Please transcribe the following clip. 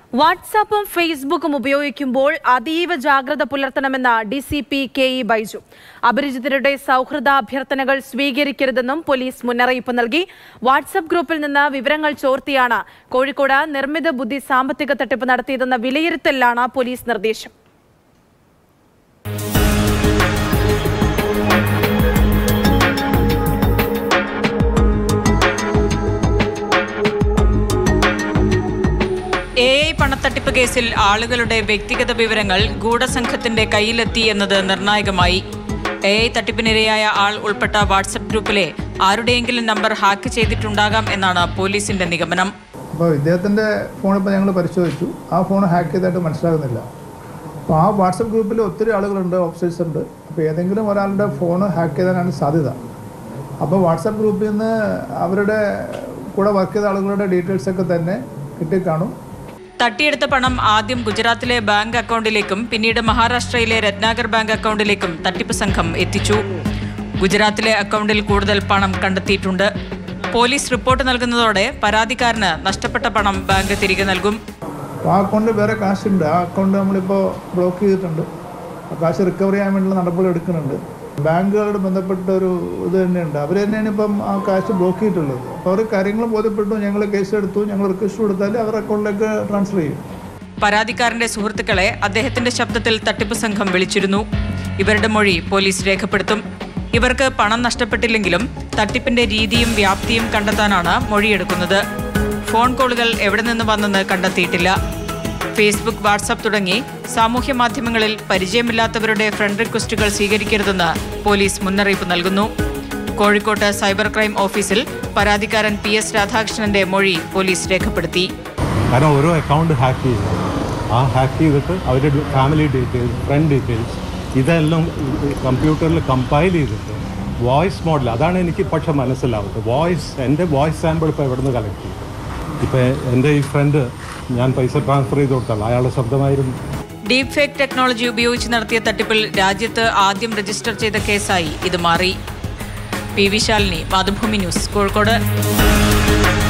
വാട്സാപ്പും ഫേസ്ബുക്കും ഉപയോഗിക്കുമ്പോൾ അതീവ ജാഗ്രത പുലർത്തണമെന്ന് D C P K E Baiju അപരിചിതരുടെ സൗഹൃദ അഭ്യർത്ഥനകൾ സ്വീകരിക്കരുതെന്നും പോലീസ് മുന്നറിയിപ്പ് നൽകി വാട്സാപ്പ് ഗ്രൂപ്പിൽ നിന്ന് വിവരങ്ങൾ ചോർത്തിയാണ് കോഴിക്കോട് നിർമ്മിത ബുദ്ധി സാമ്പത്തിക തട്ടിപ്പ് നടത്തിയതെന്ന വിലയിരുത്തലിലാണ് പോലീസ് നിർദ്ദേശം എ ഐ പണത്തട്ടിപ്പ് കേസിൽ ആളുകളുടെ വ്യക്തിഗത വിവരങ്ങൾ ഗൂഢസംഘത്തിന്റെ കയ്യിലെത്തി എന്നത് നിർണായകമായി എ ഐ തട്ടിപ്പിനിരയായ ആൾ ഉൾപ്പെട്ട വാട്സപ്പ് ഗ്രൂപ്പിലെ ആരുടെയെങ്കിലും നമ്പർ ഹാക്ക് ചെയ്തിട്ടുണ്ടാകാം എന്നാണ് പോലീസിന്റെ നിഗമനം അപ്പോൾ ഇദ്ദേഹത്തിൻ്റെ ഫോൺ ഇപ്പോൾ ഞങ്ങൾ പരിശോധിച്ചു ആ ഫോൺ ഹാക്ക് ചെയ്തതായിട്ട് മനസ്സിലാകുന്നില്ല അപ്പോൾ ആ വാട്സപ്പ് ഗ്രൂപ്പിൽ ഒത്തിരി ആളുകളുണ്ട് ഓഫീസേഴ്സ് ഉണ്ട് അപ്പോൾ ഏതെങ്കിലും ഒരാളുടെ ഫോൺ ഹാക്ക് ചെയ്താനാണ് സാധ്യത അപ്പോൾ വാട്സപ്പ് ഗ്രൂപ്പിൽ നിന്ന് അവരുടെ കൂടെ വർക്ക് ചെയ്ത ആളുകളുടെ ഡീറ്റെയിൽസ് ഒക്കെ തന്നെ കിട്ടിക്കാണും തട്ടിയെടുത്ത പണം ആദ്യം ഗുജറാത്തിലെ ബാങ്ക് അക്കൗണ്ടിലേക്കും പിന്നീട് മഹാരാഷ്ട്രയിലെ രത്നാകർ ബാങ്ക് അക്കൗണ്ടിലേക്കും തട്ടിപ്പ് സംഘം എത്തിച്ചു ഗുജറാത്തിലെ അക്കൗണ്ടിൽ കൂടുതൽ പണം കണ്ടെത്തിയിട്ടുണ്ട് പോലീസ് റിപ്പോർട്ട് നൽകുന്നതോടെ പരാതിക്കാരന് നഷ്ടപ്പെട്ട പണം ബാങ്ക് തിരികെ നൽകും അപ്പോൾ ആ അക്കൗണ്ടിൽ വേറെ കാശുണ്ട് ആ അക്കൗണ്ട് നമ്മളിപ്പോൾ ബ്ലോക്ക് ചെയ്തിട്ടുണ്ട് ആ കാശ് റിക്കവർ ചെയ്യാൻ വേണ്ടിയുള്ള നടപടി എടുക്കുന്നുണ്ട് ബാങ്കുകളോട് ബന്ധപ്പെട്ട ഒരു ഇത് തന്നെയുണ്ട് അവർ തന്നെയാണ് ഇപ്പം ആ കാശ് ബ്ലോക്ക് ചെയ്തിട്ടുള്ളത് അപ്പോൾ അവർ കാര്യങ്ങൾ ബോധ്യപ്പെട്ടു ഞങ്ങൾ കേസ് എടുത്തു ഞങ്ങൾ റിക്വസ്റ്റ് കൊടുത്താൽ അവർ അക്കൗണ്ടിലേക്ക് ട്രാൻസ്ഫർ ചെയ്യും പരാതിക്കാരന്റെ സുഹൃത്തുക്കളെ അദ്ദേഹത്തിന്റെ ശബ്ദത്തിൽ തട്ടിപ്പ് സംഘം വിളിച്ചിരുന്നു ഇവരുടെ മൊഴി പോലീസ് രേഖപ്പെടുത്തും ഇവർക്ക് പണം നഷ്ടപ്പെട്ടില്ലെങ്കിലും തട്ടിപ്പിന്റെ രീതിയും വ്യാപ്തിയും കണ്ടെത്താനാണ് മൊഴിയെടുക്കുന്നത് ഫോൺ കോളുകൾ എവിടെ നിന്ന് വന്നെന്ന് കണ്ടെത്തിയിട്ടില്ല ഫേസ്ബുക്ക് വാട്സാപ്പ് തുടങ്ങി സാമൂഹ്യ മാധ്യമങ്ങളിൽ പരിചയമില്ലാത്തവരുടെ ഫ്രണ്ട് റിക്വസ്റ്റുകൾ സ്വീകരിക്കരുതെന്ന് പോലീസ് മുന്നറിയിപ്പ് നൽകുന്നു കോഴിക്കോട്ട് സൈബർ ക്രൈം ഓഫീസിൽ പരാതിക്കാരൻ പി എസ് രാധാകൃഷ്ണന്റെ മൊഴി പോലീസ് രേഖപ്പെടുത്തി കാരണം ഓരോ അക്കൗണ്ട് ഹാക്ക് ചെയ്തു ആ ഹാക്ക് ചെയ്തിട്ട് അവരുടെ ഫാമിലി ഡീറ്റെയിൽസ് ഫ്രണ്ട് ഡീറ്റെയിൽസ് ഇതെല്ലാം കമ്പ്യൂട്ടറിൽ കമ്പൈൽ ചെയ്തിട്ട് വോയിസ് മോഡൽ അതാണ് എനിക്ക് പക്ഷെ മനസ്സിലാവുന്നത് വോയിസ് എൻ്റെ വോയിസ് സാമ്പിൾ ഇപ്പോൾ എവിടെ നിന്ന് കളക്ട് ചെയ്തു ഇപ്പോൾ എൻ്റെ ഈ ഫ്രണ്ട് ഞാൻ പൈസ ട്രാൻസ്ഫർ ചെയ്ത് കൊടുത്താൽ അയാളുടെ ശബ്ദമായിരുന്നു ഡീപ് ഫേക്ക് ടെക്നോളജി ഉപയോഗിച്ച് നടത്തിയ തട്ടിപ്പിൽ രാജ്യത്ത് ആദ്യം രജിസ്റ്റർ ചെയ്ത കേസായി ഇത് മാറി പി വിശാലിനി മാതൃഭൂമി ന്യൂസ് കോഴിക്കോട്